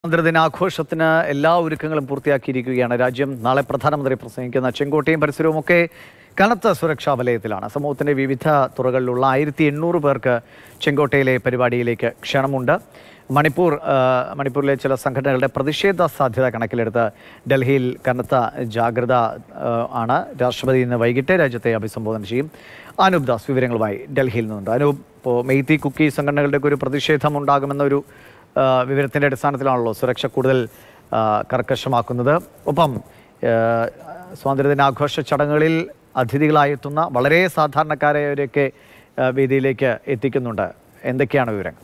സ്വാതന്ത്ര്യദിനാഘോഷത്തിന് എല്ലാ ഒരുക്കങ്ങളും പൂർത്തിയാക്കിയിരിക്കുകയാണ് രാജ്യം നാളെ പ്രധാനമന്ത്രി പ്രസംഗിക്കുന്ന ചെങ്കോട്ടയും പരിസരവും ഒക്കെ കനത്ത സുരക്ഷാ വലയത്തിലാണ് സമൂഹത്തിന്റെ വിവിധ തുറകളിലുള്ള ആയിരത്തി എണ്ണൂറ് പേർക്ക് ചെങ്കോട്ടയിലെ പരിപാടിയിലേക്ക് ക്ഷണമുണ്ട് മണിപ്പൂർ ആ, മണിപ്പൂരിലെ ചില സംഘടനകളുടെ പ്രതിഷേധ സാധ്യത കണക്കിലെടുത്ത് ഡൽഹിയിൽ കനത്ത ജാഗ്രത ആ, ആണ് രാഷ്ട്രപതി ഇന്ന് വൈകിട്ട് രാജ്യത്തെ അഭിസംബോധന ചെയ്യും അനൂപ് ദാസ് വിവരങ്ങളുമായി ഡൽഹിയിൽ നിന്നുണ്ട് അനൂപ് ഇപ്പോൾ മെയ്തി കുക്കി സംഘടനകളുടെ ഒരു പ്രതിഷേധം ഉണ്ടാകുമെന്നൊരു ആ, വിവരത്തിന്റെ അടിസ്ഥാനത്തിലാണല്ലോ സുരക്ഷ കൂടുതൽ ആ, കർക്കശമാക്കുന്നത് ഒപ്പം ആ, സ്വാതന്ത്ര്യദിനാഘോഷ ചടങ്ങുകളിൽ അതിഥികളായി എത്തുന്ന വളരെ സാധാരണക്കാരായവരെയൊക്കെ ആ, വേദിയിലേക്ക് എത്തിക്കുന്നുണ്ട് എന്തൊക്കെയാണ് വിവരങ്ങൾ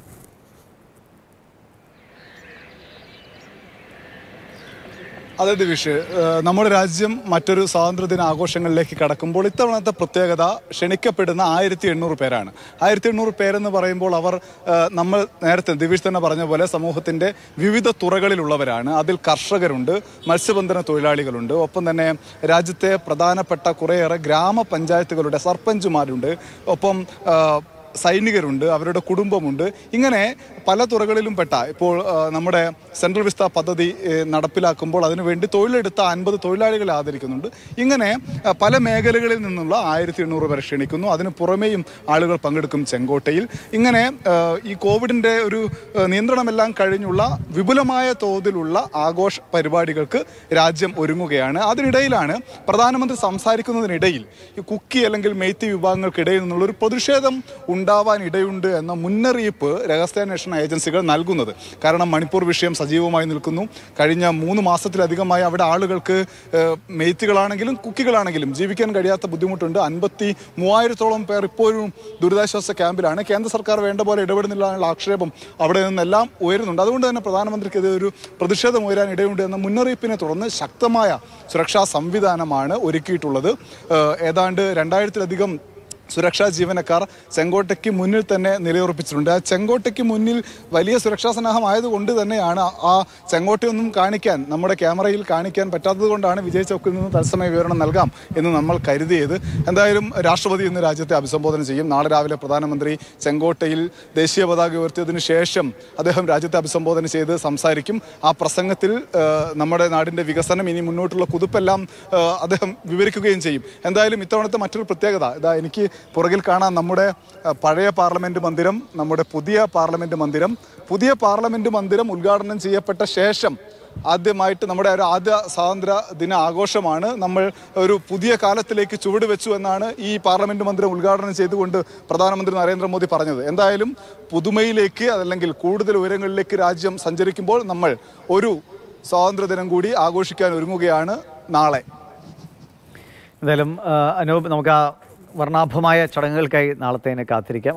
അതെ ദിവിഷ് ഏഹ് നമ്മുടെ രാജ്യം മറ്റൊരു സ്വാതന്ത്ര്യദിന ആഘോഷങ്ങളിലേക്ക് കടക്കുമ്പോൾ ഇത്തവണത്തെ പ്രത്യേകത ക്ഷണിക്കപ്പെടുന്ന ആയിരത്തി എണ്ണൂറ് പേരാണ് ആയിരത്തി എണ്ണൂറ് പേരെന്ന് പറയുമ്പോൾ അവർ ഏഹ് നമ്മൾ നേരത്തെ ദിവിഷ് തന്നെ പറഞ്ഞ പോലെ സമൂഹത്തിന്റെ വിവിധ തുറകളിലുള്ളവരാണ് അതിൽ കർഷകരുണ്ട് മത്സ്യബന്ധന തൊഴിലാളികളുണ്ട് ഒപ്പം തന്നെ രാജ്യത്തെ പ്രധാനപ്പെട്ട കുറേയേറെ ഗ്രാമപഞ്ചായത്തുകളുടെ സർപ്പഞ്ചുമാരുണ്ട് ഒപ്പം ഏഹ് സൈനികരുണ്ട് അവരുടെ കുടുംബമുണ്ട് ഇങ്ങനെ പല തുറകളിലും പെട്ട ഇപ്പോൾ ആ, നമ്മുടെ സെൻട്രൽ വിസ്ത പദ്ധതി ഏ, നടപ്പിലാക്കുമ്പോൾ അതിനുവേണ്ടി തൊഴിലെടുത്ത അൻപത് തൊഴിലാളികളെ ആദരിക്കുന്നുണ്ട് ഇങ്ങനെ ആ, പല മേഖലകളിൽ നിന്നുള്ള ആയിരത്തി എണ്ണൂറ് പേരെ ക്ഷണിക്കുന്നു അതിന് പുറമേയും ആളുകൾ പങ്കെടുക്കും ചെങ്കോട്ടയിൽ ഇങ്ങനെ ആ, ഈ കോവിഡിന്റെ ഒരു ആ, നിയന്ത്രണമെല്ലാം കഴിഞ്ഞുള്ള വിപുലമായ തോതിലുള്ള ആഘോഷ പരിപാടികൾക്ക് രാജ്യം ഒരുങ്ങുകയാണ് അതിനിടയിലാണ് പ്രധാനമന്ത്രി സംസാരിക്കുന്നതിനിടയിൽ ഈ കുക്കി അല്ലെങ്കിൽ മെയ്ത്തി വിഭാഗങ്ങൾക്കിടയിൽ നിന്നുള്ള ഒരു പ്രതിഷേധം ഉണ്ടാവാൻ ഇടയുണ്ട് എന്ന മുന്നറിയിപ്പ് രഹസ്യാന്വേഷണ ഏജൻസികൾ നൽകുന്നത് കാരണം മണിപ്പൂർ വിഷയം സജീവമായി നിൽക്കുന്നു കഴിഞ്ഞ മൂന്ന് മാസത്തിലധികമായി അവിടെ ആളുകൾക്ക് ഏഹ്, മെയ്ത്തികളാണെങ്കിലും കുക്കികളാണെങ്കിലും ജീവിക്കാൻ കഴിയാത്ത ബുദ്ധിമുട്ടുണ്ട് അൻപത്തി മൂവായിരത്തോളം പേർ ഇപ്പോഴും ദുരിതാശ്വാസ ക്യാമ്പിലാണ് കേന്ദ്ര സർക്കാർ വേണ്ട പോലെ ഇടപെടുന്നില്ല എന്നുള്ള ആക്ഷേപം അവിടെ നിന്നെല്ലാം ഉയരുന്നുണ്ട് അതുകൊണ്ട് തന്നെ പ്രധാനമന്ത്രിക്കെതിരെ ഒരു പ്രതിഷേധം ഉയരാൻ ഇടയുണ്ട് എന്ന മുന്നറിയിപ്പിനെ തുടർന്ന് ശക്തമായ സുരക്ഷാ സംവിധാനമാണ് ഒരുക്കിയിട്ടുള്ളത് ഏഹ്, ഏതാണ്ട് രണ്ടായിരത്തിലധികം സുരക്ഷാ ജീവനക്കാർ ചെങ്കോട്ടയ്ക്ക് മുന്നിൽ തന്നെ നിലയുറപ്പിച്ചിട്ടുണ്ട് ആ ചെങ്കോട്ടയ്ക്ക് മുന്നിൽ വലിയ സുരക്ഷാ സന്നാഹമായതുകൊണ്ട് തന്നെയാണ് ആ ചെങ്കോട്ടയൊന്നും കാണിക്കാൻ നമ്മുടെ ക്യാമറയിൽ കാണിക്കാൻ പറ്റാത്തത് കൊണ്ടാണ് വിജയ് ചൗക്കിൽ നിന്ന് തത്സമയ വിവരണം നൽകാം എന്ന് നമ്മൾ കരുതിയത് എന്തായാലും രാഷ്ട്രപതി ഇന്ന് രാജ്യത്തെ അഭിസംബോധന ചെയ്യും നാളെ രാവിലെ പ്രധാനമന്ത്രി ചെങ്കോട്ടയിൽ ദേശീയ പതാക ഉയർത്തിയതിനു ശേഷം അദ്ദേഹം രാജ്യത്തെ അഭിസംബോധന ചെയ്ത് സംസാരിക്കും ആ പ്രസംഗത്തിൽ ആ, നമ്മുടെ നാടിന്റെ വികസനം ഇനി മുന്നോട്ടുള്ള കുതിപ്പെല്ലാം ആ, അദ്ദേഹം വിവരിക്കുകയും ചെയ്യും എന്തായാലും ഇത്തവണത്തെ മറ്റൊരു പ്രത്യേകത ഇതാ എനിക്ക് പുറകിൽ കാണാൻ നമ്മുടെ ആ, പഴയ പാർലമെന്റ് മന്ദിരം നമ്മുടെ പുതിയ പാർലമെന്റ് മന്ദിരം പുതിയ പാർലമെന്റ് മന്ദിരം ഉദ്ഘാടനം ചെയ്യപ്പെട്ട ശേഷം ആദ്യമായിട്ട് നമ്മുടെ ഒരു ആദ്യ സ്വാതന്ത്ര്യ ദിന ആഘോഷമാണ് നമ്മൾ ഒരു പുതിയ കാലത്തിലേക്ക് ചുവട് വെച്ചു എന്നാണ് ഈ പാർലമെന്റ് മന്ദിരം ഉദ്ഘാടനം ചെയ്തുകൊണ്ട് പ്രധാനമന്ത്രി നരേന്ദ്രമോദി പറഞ്ഞത് എന്തായാലും പുതുമയിലേക്ക് അതല്ലെങ്കിൽ കൂടുതൽ ഉയരങ്ങളിലേക്ക് രാജ്യം സഞ്ചരിക്കുമ്പോൾ നമ്മൾ ഒരു സ്വാതന്ത്ര്യദിനം കൂടി ആഘോഷിക്കാൻ ഒരുങ്ങുകയാണ് നാളെ എന്തായാലും ആ, അനൂപ് നമുക്ക് ആ വർണ്ണാഭമായ ചടങ്ങുകൾക്കായി നാളത്തേന് കാത്തിരിക്കാം